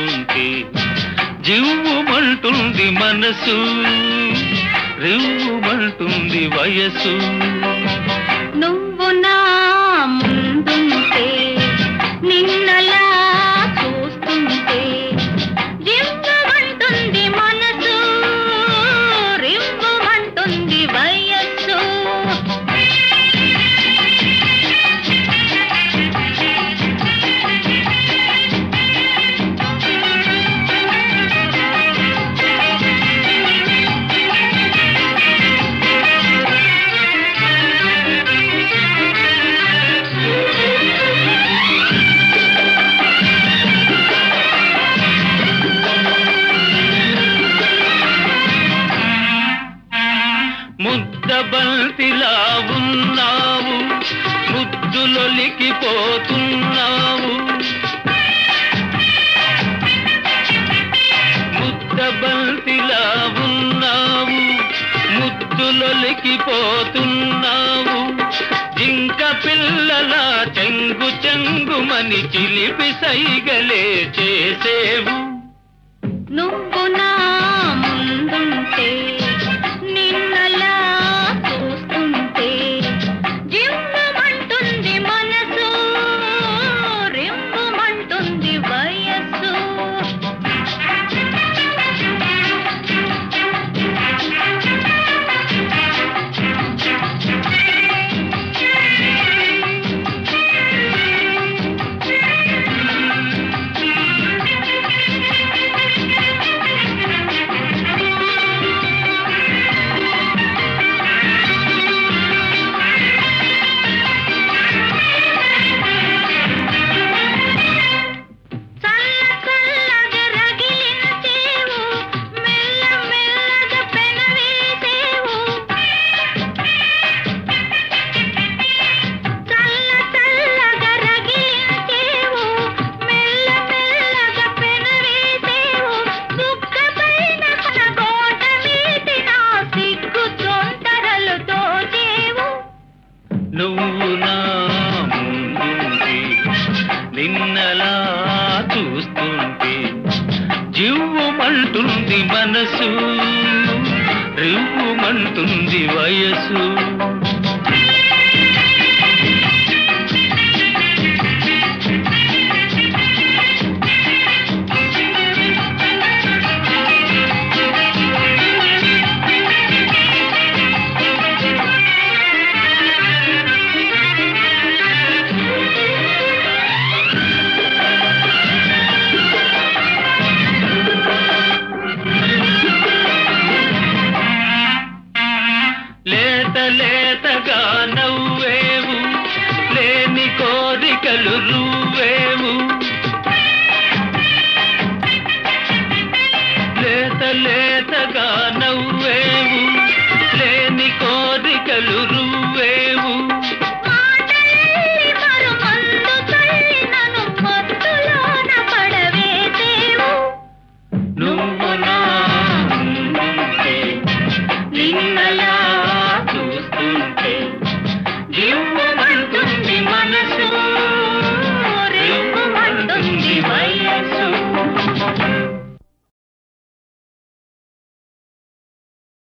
చూస్తుంటే జివ్వుమంటుంది మనసు రివ్వుమంటుంది వయసు నువ్వు నా ముందుంటే నిన్నలా చూస్తుంటే జివ్వమంటుంది మనసు రివ్వమంటుంది వయస్సు ముద్దబంతిలా ఉన్నావు ముద్దులొలికిపోతున్నావు ముద్దబంతిలా ఉన్నావు ముద్దులొలికిపోతున్నావు జింక పిల్లల చెంగు చెంగుమని చిలిపి సైగలే చేసేవు నువ్వు నా ముందుంటే నిన్నలా చూస్తుంటే జివ్వమంటుంది మనసు రివ్వమంటుంది వయస్సు చల్ల చల్లగా రగిలించేవు మెల్ల మెల్లగా పెనవేసేవు చల్ల చల్లగా రగిలించేవు మెల్ల మెల్లగా పెనవేసేవు బుగ్గ పైన మన కోట మీది నా సిగ్గు తొందరలు తోచేవు నువ్వు నా ముందుంటే నిన్నలా చూస్తుంటే జివ్వుమంటుంది మనసు రివ్వుమంటుంది వయసు లేత లేతగా నవ్వేవు లేని కోరికలు రువ్వేవు లేత లేత